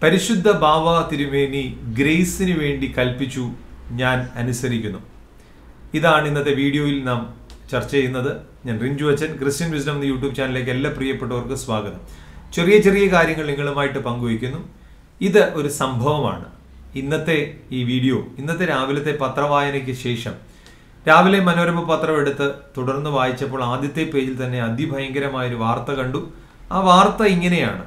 പരിശുദ്ധ ബാവ തിരുമേനി ഗ്രേസിന് വേണ്ടി കൽപ്പിച്ചു ഞാൻ അനുസരിക്കുന്നു ഇതാണ് ഇന്നത്തെ വീഡിയോയിൽ നാം ചർച്ച ചെയ്യുന്നത് ഞാൻ റിഞ്ചു അച്ഛൻ ക്രിസ്ത്യൻ വിസ്ഡം എന്ന യൂട്യൂബ് ചാനലിലേക്ക് എല്ലാ പ്രിയപ്പെട്ടവർക്ക് സ്വാഗതം ചെറിയ ചെറിയ കാര്യങ്ങൾ നിങ്ങളുമായിട്ട് പങ്കുവയ്ക്കുന്നു ഇത് ഒരു സംഭവമാണ് ഇന്നത്തെ ഈ വീഡിയോ ഇന്നത്തെ രാവിലത്തെ പത്രവായനയ്ക്ക് ശേഷം രാവിലെ മനോരമ പത്രം എടുത്ത് തുടർന്ന് വായിച്ചപ്പോൾ ആദ്യത്തെ പേജിൽ തന്നെ അതിഭയങ്കരമായ ഒരു വാർത്ത കണ്ടു ആ വാർത്ത ഇങ്ങനെയാണ്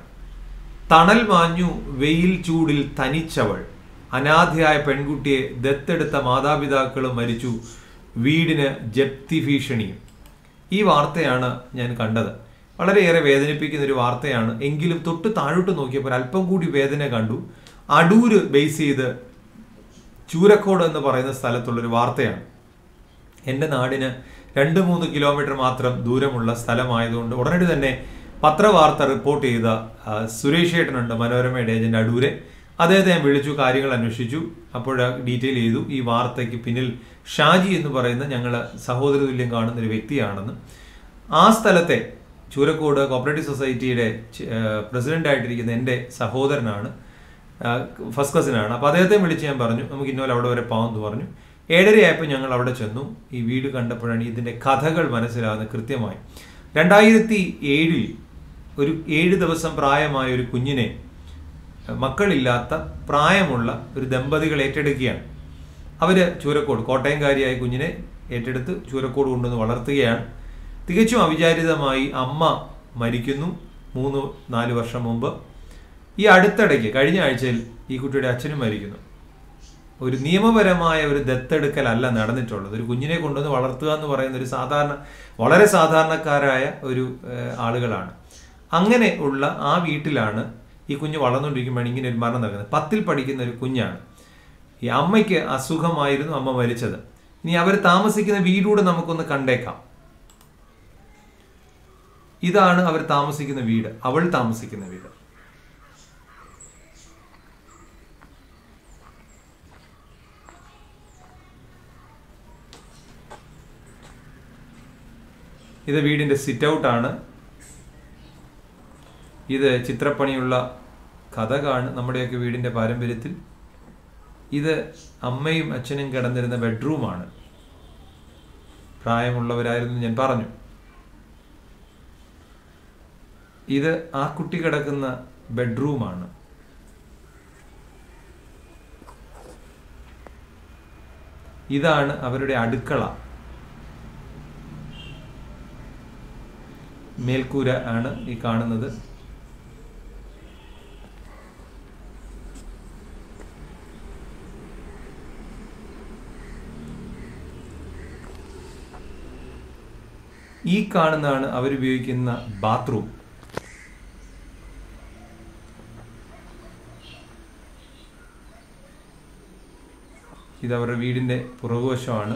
തണൽ മാഞ്ഞു വെയിൽ ചൂടിൽ തനിച്ചവൾ അനാഥയായ പെൺകുട്ടിയെ ദത്തെടുത്ത മാതാപിതാക്കളും മരിച്ചു വീടിന് ജപ്തി ഭീഷണിയും ഈ വാർത്തയാണ് ഞാൻ കണ്ടത് വളരെയേറെ വേദനിപ്പിക്കുന്ന ഒരു വാർത്തയാണ് എങ്കിലും തൊട്ട് താഴോട്ട് നോക്കിയപ്പോൾ അല്പം കൂടി വേദന കണ്ടു അടൂര് ബേസ് ചെയ്ത് ചൂരക്കോട് എന്ന് പറയുന്ന സ്ഥലത്തുള്ളൊരു വാർത്തയാണ് എൻ്റെ നാടിന് രണ്ട് മൂന്ന് കിലോമീറ്റർ മാത്രം ദൂരമുള്ള സ്ഥലമായതുകൊണ്ട് ഉടനടി തന്നെ പത്രവാർത്ത റിപ്പോർട്ട് ചെയ്ത ആ, സുരേഷ് ഏട്ടനുണ്ട് മനോരമയുടെ ഏജന്റ് അടൂരെ അദ്ദേഹത്തെ ഞാൻ വിളിച്ചു കാര്യങ്ങൾ അന്വേഷിച്ചു അപ്പോൾ ഡീറ്റെയിൽ ചെയ്തു ഈ വാർത്തയ്ക്ക് പിന്നിൽ ഷാജി എന്ന് പറയുന്ന ഞങ്ങൾ സഹോദര തുല്യം കാണുന്ന ഒരു വ്യക്തിയാണെന്ന് ആ സ്ഥലത്തെ ചൂരക്കോട് കോപ്പറേറ്റീവ് സൊസൈറ്റിയുടെ പ്രസിഡന്റ് ആയിട്ടിരിക്കുന്ന എൻ്റെ സഹോദരനാണ് ഫസ്റ്റ് കസിനാണ് അപ്പോൾ അദ്ദേഹത്തെ വിളിച്ച് ഞാൻ പറഞ്ഞു നമുക്ക് ഇന്നോലെ അവിടെ വരെ പോകാമെന്ന് പറഞ്ഞു ഏഴരയായപ്പോൾ ഞങ്ങൾ അവിടെ ചെന്നു ഈ വീട് കണ്ടപ്പോഴാണ് ഇതിൻ്റെ കഥകൾ മനസ്സിലാകുന്നത് കൃത്യമായി രണ്ടായിരത്തി ഏഴിൽ ഒരു ഏഴ് ദിവസം പ്രായമായ ഒരു കുഞ്ഞിനെ മക്കളില്ലാത്ത പ്രായമുള്ള ഒരു ദമ്പതികൾ ഏറ്റെടുക്കുകയാണ് അവര് ചൂരക്കോട് കോട്ടയംകാരിയായ കുഞ്ഞിനെ ഏറ്റെടുത്ത് ചൂരക്കോട് കൊണ്ടുവന്ന് വളർത്തുകയാണ് തികച്ചും അവിചാരിതമായി അമ്മ മരിക്കുന്നു മൂന്ന് നാല് വർഷം മുമ്പ് ഈ അടുത്തിടയ്ക്ക് കഴിഞ്ഞ ആഴ്ചയിൽ ഈ കുട്ടിയുടെ അച്ഛനും മരിക്കുന്നു ഒരു നിയമപരമായ ഒരു ദത്തെടുക്കലല്ല നടന്നിട്ടുള്ളത് ഒരു കുഞ്ഞിനെ കൊണ്ടുവന്ന് വളർത്തുക എന്ന് പറയുന്ന ഒരു സാധാരണ വളരെ സാധാരണക്കാരായ ഒരു ഏഹ്, ആളുകളാണ് അങ്ങനെ ഉള്ള ആ വീട്ടിലാണ് ഈ കുഞ്ഞ് വളർന്നുകൊണ്ടിരിക്കുമ്പോഴാണ് ഇങ്ങനെ ഒരു മരണം നടക്കുന്നത് പത്തിൽ പഠിക്കുന്ന ഒരു കുഞ്ഞാണ് ഈ അമ്മയ്ക്ക് അസുഖമായിരുന്നു അമ്മ മരിച്ചത് ഇനി അവർ താമസിക്കുന്ന വീടൂടെ നമുക്കൊന്ന് കണ്ടേക്കാം ഇതാണ് അവർ താമസിക്കുന്ന വീട് അവൾ താമസിക്കുന്ന വീട് ഇത് വീടിന്റെ സിറ്റ് ഔട്ട് ആണ് ഇത് ചിത്രപ്പണിയുള്ള കഥ കാണും നമ്മുടെയൊക്കെ വീടിന്റെ പാരമ്പര്യത്തിൽ ഇത് അമ്മയും അച്ഛനും കിടന്നിരുന്ന ബെഡ്റൂമാണ് പ്രായമുള്ളവരായിരുന്നു ഞാൻ പറഞ്ഞു ഇത് ആ കുട്ടി കിടക്കുന്ന ബെഡ്റൂമാണ് ഇതാണ് അവരുടെ അടുക്കള മേൽക്കൂര ആണ് ഈ കാണുന്നത് ഈ കാണുന്നതാണ് അവരുപയോഗിക്കുന്ന ബാത്റൂം ഇത് അവരുടെ വീടിന്റെ പുറകുവശമാണ്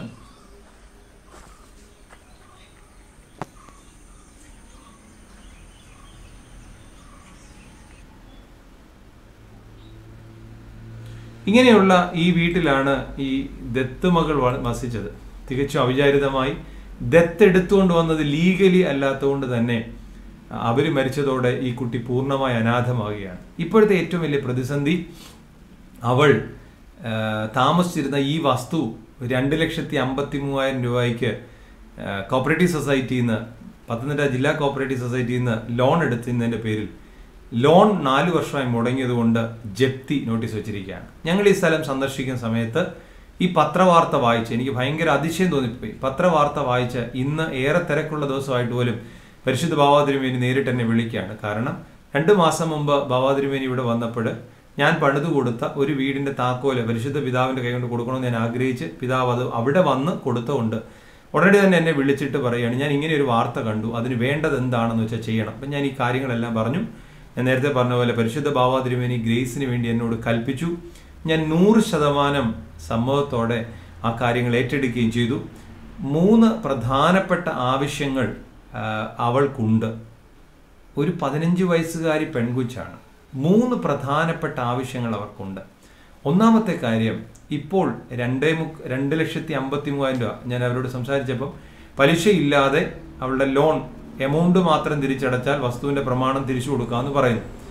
ഇങ്ങനെയുള്ള ഈ വീട്ടിലാണ് ഈ ദത്ത് മകൾ വ- വസിച്ചത് തികച്ചും അവിചാരിതമായി ദത്ത് എടുത്തുകൊണ്ട് വന്നത് ലീഗലി അല്ലാത്തതുകൊണ്ട് തന്നെ അവർ മരിച്ചതോടെ ഈ കുട്ടി പൂർണ്ണമായി അനാഥമാവുകയാണ് ഇപ്പോഴത്തെ ഏറ്റവും വലിയ പ്രതിസന്ധി അവൾ ആ, താമസിച്ചിരുന്ന ഈ വസ്തു രണ്ട് ലക്ഷത്തി അമ്പത്തി മൂവായിരം രൂപയ്ക്ക് ആ, കോപ്പറേറ്റീവ് സൊസൈറ്റിയിൽ നിന്ന് പത്തനംതിട്ട ജില്ലാ കോപ്പറേറ്റീവ് സൊസൈറ്റിയിൽ നിന്ന് ലോൺ എടുത്തതിൻ്റെ പേരിൽ ലോൺ നാല് വർഷമായി മുടങ്ങിയതുകൊണ്ട് ജപ്തി നോട്ടീസ് വെച്ചിരിക്കുകയാണ് ഞങ്ങൾ ഈ സ്ഥലം സന്ദർശിക്കുന്ന സമയത്ത് ഈ പത്രവാർത്ത വായിച്ച് എനിക്ക് ഭയങ്കര അതിശയം തോന്നിപ്പോയി പത്രവാർത്ത വായിച്ച് ഇന്ന് ഏറെ തിരക്കുള്ള ദിവസമായിട്ട് പോലും പരിശുദ്ധ ബാവാതിരുമേനി നേരിട്ട് എന്നെ വിളിക്കുകയാണ് കാരണം രണ്ട് മാസം മുമ്പ് ബാവാതിരുമേനി ഇവിടെ വന്നപ്പോൾ ഞാൻ പണിതു കൊടുത്ത ഒരു വീടിന്റെ താക്കോല് പരിശുദ്ധ പിതാവിന്റെ കൈ കൊണ്ട് കൊടുക്കണമെന്ന് ഞാൻ ആഗ്രഹിച്ച് പിതാവ് അത് അവിടെ വന്ന് കൊടുത്തുകൊണ്ട് ഉടനടി തന്നെ എന്നെ വിളിച്ചിട്ട് പറയുകയാണ് ഞാൻ ഇങ്ങനെ ഒരു വാർത്ത കണ്ടു അതിന് വേണ്ടത് എന്താണെന്ന് വെച്ചാൽ ചെയ്യണം അപ്പം ഞാൻ ഈ കാര്യങ്ങളെല്ലാം പറഞ്ഞു ഞാൻ നേരത്തെ പറഞ്ഞ പോലെ പരിശുദ്ധ ബാവാതിരുമേനി ഗ്രേസിന് വേണ്ടി എന്നോട് കൽപ്പിച്ചു ഞാൻ നൂറ് ശതമാനം സമ്മതത്തോടെ ആ കാര്യങ്ങൾ ഏറ്റെടുക്കുകയും ചെയ്തു മൂന്ന് പ്രധാനപ്പെട്ട ആവശ്യങ്ങൾ ആ, അവൾക്കുണ്ട് ഒരു പതിനഞ്ച് വയസ്സുകാരി പെൺകുച്ചാണ് മൂന്ന് പ്രധാനപ്പെട്ട ആവശ്യങ്ങൾ അവർക്കുണ്ട് ഒന്നാമത്തെ കാര്യം ഇപ്പോൾ രണ്ടേ മു രണ്ട് ലക്ഷത്തി അമ്പത്തി മൂവായിരം രൂപ ഞാൻ അവരോട് സംസാരിച്ചപ്പോൾ പലിശയില്ലാതെ അവളുടെ ലോൺ എമൗണ്ട് മാത്രം തിരിച്ചടച്ചാൽ വസ്തുവിന്റെ പ്രമാണം തിരിച്ചു കൊടുക്കാമെന്ന് പറയുന്നു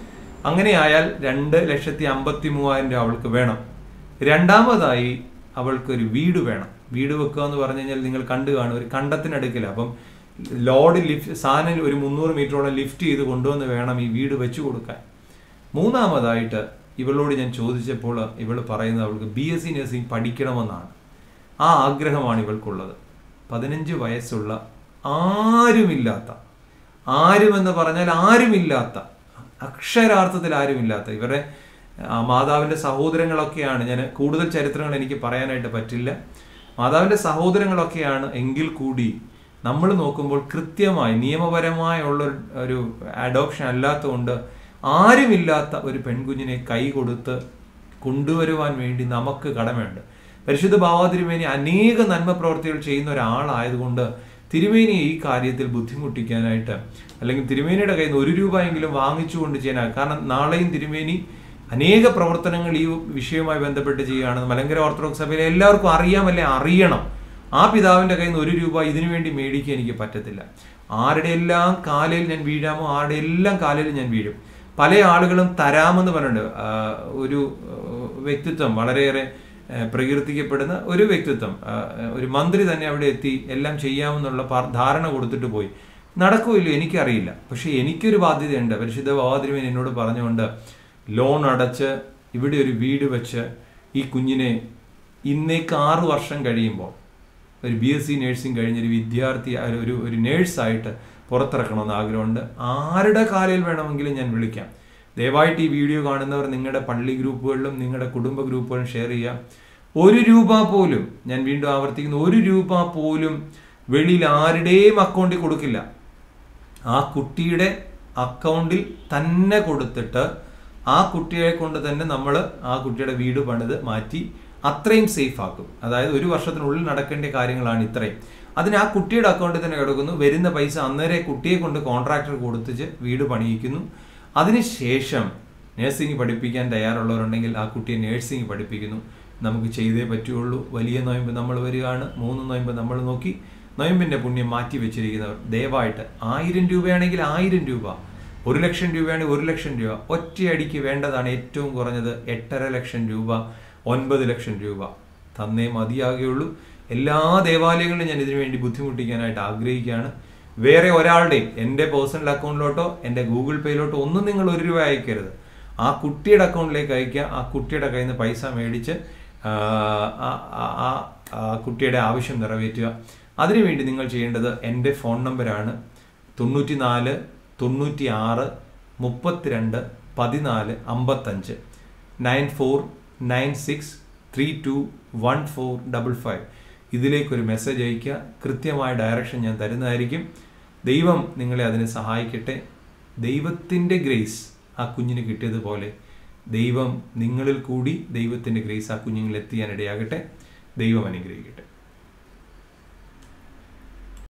അങ്ങനെയായാൽ രണ്ട് ലക്ഷത്തി അമ്പത്തി മൂവായിരം രൂപ അവൾക്ക് വേണം രണ്ടാമതായി അവൾക്കൊരു വീട് വേണം വീട് വെക്കുക എന്ന് പറഞ്ഞു കഴിഞ്ഞാൽ നിങ്ങൾ കണ്ടു കാണും ഒരു കണ്ടത്തിനടുക്കില്ല അപ്പം ലോഡ് ലിഫ്റ്റ് സാധനം ഒരു മുന്നൂറ് മീറ്ററോളം ലിഫ്റ്റ് ചെയ്ത് കൊണ്ടുവന്ന് വേണം ഈ വീട് വെച്ചു കൊടുക്കാൻ മൂന്നാമതായിട്ട് ഇവളോട് ഞാൻ ചോദിച്ചപ്പോൾ ഇവൾ പറയുന്നത് അവൾക്ക് ബി എസ് സി നഴ്സിംഗ് പഠിക്കണമെന്നാണ് ആ ആഗ്രഹമാണ് ഇവൾക്കുള്ളത് പതിനഞ്ച് വയസ്സുള്ള ആരുമില്ലാത്ത ആരുമെന്ന് പറഞ്ഞാൽ ആരുമില്ലാത്ത അക്ഷരാർത്ഥത്തിൽ ആരുമില്ലാത്ത ഇവരുടെ ആ, മാതാവിൻ്റെ സഹോദരങ്ങളൊക്കെയാണ് ഞാൻ കൂടുതൽ ചരിത്രങ്ങൾ എനിക്ക് പറയാനായിട്ട് പറ്റില്ല മാതാവിൻ്റെ സഹോദരങ്ങളൊക്കെയാണ് എങ്കിൽ കൂടി നമ്മൾ നോക്കുമ്പോൾ കൃത്യമായി നിയമപരമായ ഉള്ള ഒരു- ഒരു അഡോപ്ഷൻ അല്ലാത്തതുകൊണ്ട് ആരുമില്ലാത്ത ഒരു പെൺകുഞ്ഞിനെ കൈ കൊടുത്ത് കൊണ്ടുവരുവാൻ വേണ്ടി നമുക്ക് കടമയുണ്ട് പരിശുദ്ധ ഭാവാതിരുമേനി അനേക നന്മ പ്രവർത്തികൾ ചെയ്യുന്ന ഒരാളായതുകൊണ്ട് തിരുമേനിയെ ഈ കാര്യത്തിൽ ബുദ്ധിമുട്ടിക്കാനായിട്ട് അല്ലെങ്കിൽ തിരുമേനിയുടെ കയ്യിൽ നിന്ന് ഒരു രൂപയെങ്കിലും വാങ്ങിച്ചുകൊണ്ട് ചെയ്യാനായി കാരണം നാളെയും തിരുമേനി അനേക പ്രവർത്തനങ്ങൾ ഈ വിഷയവുമായി ബന്ധപ്പെട്ട് ചെയ്യുകയാണ് മലങ്കര ഓർത്തഡോക്സ് സഭയിലെ എല്ലാവർക്കും അറിയാമല്ലേ അറിയണം ആ പിതാവിന്റെ കയ്യിൽ നിന്ന് ഒരു രൂപ ഇതിനു വേണ്ടി മേടിക്കാൻ എനിക്ക് പറ്റത്തില്ല ആരുടെ എല്ലാം കാലയിൽ ഞാൻ വീഴാമോ ആരുടെ എല്ലാം കാലയിൽ ഞാൻ വീഴും പല ആളുകളും തരാമെന്ന് പറഞ്ഞിട്ടുണ്ട് ആ, ഒരു ആ, വ്യക്തിത്വം വളരെയേറെ ആ, പ്രകീർത്തിക്കപ്പെടുന്ന ഒരു വ്യക്തിത്വം ആ, ഒരു മന്ത്രി തന്നെ അവിടെ എത്തി എല്ലാം ചെയ്യാമെന്നുള്ള പാർ- ധാരണ കൊടുത്തിട്ട് പോയി നടക്കുമില്ലോ എനിക്കറിയില്ല പക്ഷെ എനിക്കൊരു ബാധ്യതയുണ്ട് പരിശുദ്ധ ബാബാതിരുമേൻ എന്നോട് പറഞ്ഞുകൊണ്ട് ലോൺ അടച്ച് ഇവിടെ ഒരു വീട് വെച്ച് ഈ കുഞ്ഞിനെ ഇന്നേക്ക് ആറ് വർഷം കഴിയുമ്പോൾ ഒരു ബി എസ് സി നഴ്സിംഗ് കഴിഞ്ഞൊരു വിദ്യാർത്ഥി ആ, ഒരു ഒരു നേഴ്സായിട്ട് പുറത്തിറക്കണമെന്ന് ആഗ്രഹമുണ്ട് ആരുടെ കാലിൽ വേണമെങ്കിലും ഞാൻ വിളിക്കാം ദയവായിട്ട് ഈ വീഡിയോ കാണുന്നവർ നിങ്ങളുടെ പള്ളി ഗ്രൂപ്പുകളിലും നിങ്ങളുടെ കുടുംബ ഗ്രൂപ്പുകളിലും ഷെയർ ചെയ്യാം ഒരു രൂപ പോലും ഞാൻ വീണ്ടും ആവർത്തിക്കുന്നു ഒരു രൂപ പോലും വെളിയിൽ ആരുടെയും അക്കൗണ്ടിൽ കൊടുക്കില്ല ആ കുട്ടിയുടെ അക്കൗണ്ടിൽ തന്നെ കൊടുത്തിട്ട് ആ കുട്ടിയെ കൊണ്ട് തന്നെ നമ്മൾ ആ കുട്ടിയുടെ വീട് പണിത് മാറ്റി അത്രയും സേഫ് ആക്കും അതായത് ഒരു വർഷത്തിനുള്ളിൽ നടക്കേണ്ട കാര്യങ്ങളാണ് ഇത്രയും അതിന് ആ കുട്ടിയുടെ അക്കൗണ്ടിൽ തന്നെ കിടക്കുന്നു വരുന്ന പൈസ അന്നേരെ കുട്ടിയെ കൊണ്ട് കോൺട്രാക്ടർ കൊടുത്തിച്ച് വീട് പണിയിക്കുന്നു അതിനുശേഷം നഴ്സിംഗ് പഠിപ്പിക്കാൻ തയ്യാറുള്ളവരുണ്ടെങ്കിൽ ആ കുട്ടിയെ നഴ്സിംഗ് പഠിപ്പിക്കുന്നു നമുക്ക് ചെയ്തേ പറ്റുള്ളൂ വലിയ നൊയമ്പ് നമ്മൾ വരികയാണ് മൂന്ന് നൊയമ്പ് നമ്മൾ നോക്കി നൊയമ്പിന്റെ പുണ്യം മാറ്റി വെച്ചിരിക്കുന്നവർ ദയവായിട്ട് ആയിരം രൂപയാണെങ്കിൽ ആയിരം രൂപ ഒരു ലക്ഷം രൂപയാണെങ്കിൽ ഒരു ലക്ഷം രൂപ ഒറ്റയടിക്ക് വേണ്ടതാണ് ഏറ്റവും കുറഞ്ഞത് എട്ടര ലക്ഷം രൂപ ഒൻപത് ലക്ഷം രൂപ തന്നേ മതിയാകുകയുള്ളൂ എല്ലാ ദേവാലയങ്ങളിലും ഞാൻ ഇതിനു വേണ്ടി ബുദ്ധിമുട്ടിക്കാനായിട്ട് ആഗ്രഹിക്കുകയാണ് വേറെ ഒരാളുടെയും എൻ്റെ പേഴ്സണൽ അക്കൗണ്ടിലോട്ടോ എൻ്റെ ഗൂഗിൾ പേയിലോട്ടോ ഒന്നും നിങ്ങൾ ഒരു രൂപ അയക്കരുത് ആ കുട്ടിയുടെ അക്കൗണ്ടിലേക്ക് അയക്കുക ആ കുട്ടിയുടെ കയ്യിൽ നിന്ന് പൈസ മേടിച്ച് ആ, ആ, ആ, ആ, ആ കുട്ടിയുടെ ആവശ്യം നിറവേറ്റുക അതിനുവേണ്ടി നിങ്ങൾ ചെയ്യേണ്ടത് എൻ്റെ ഫോൺ നമ്പറാണ് തൊണ്ണൂറ്റി നാല് തൊണ്ണൂറ്റി ആറ് മുപ്പത്തിരണ്ട് പതിനാല് അമ്പത്തഞ്ച് nine four nine six three two one four double five ഇതിലേക്കൊരു മെസ്സേജ് അയയ്ക്കുക കൃത്യമായ ഡയറക്ഷൻ ഞാൻ തരുന്നതായിരിക്കും ദൈവം നിങ്ങളെ അതിന് സഹായിക്കട്ടെ ദൈവത്തിൻ്റെ ഗ്രേസ് ആ കുഞ്ഞിന് കിട്ടിയതുപോലെ ദൈവം നിങ്ങളിൽ കൂടി ദൈവത്തിൻ്റെ ഗ്രേസ് ആ കുഞ്ഞുങ്ങളിൽ എത്തിയാൻ ഇടയാകട്ടെ ദൈവം അനുഗ്രഹിക്കട്ടെ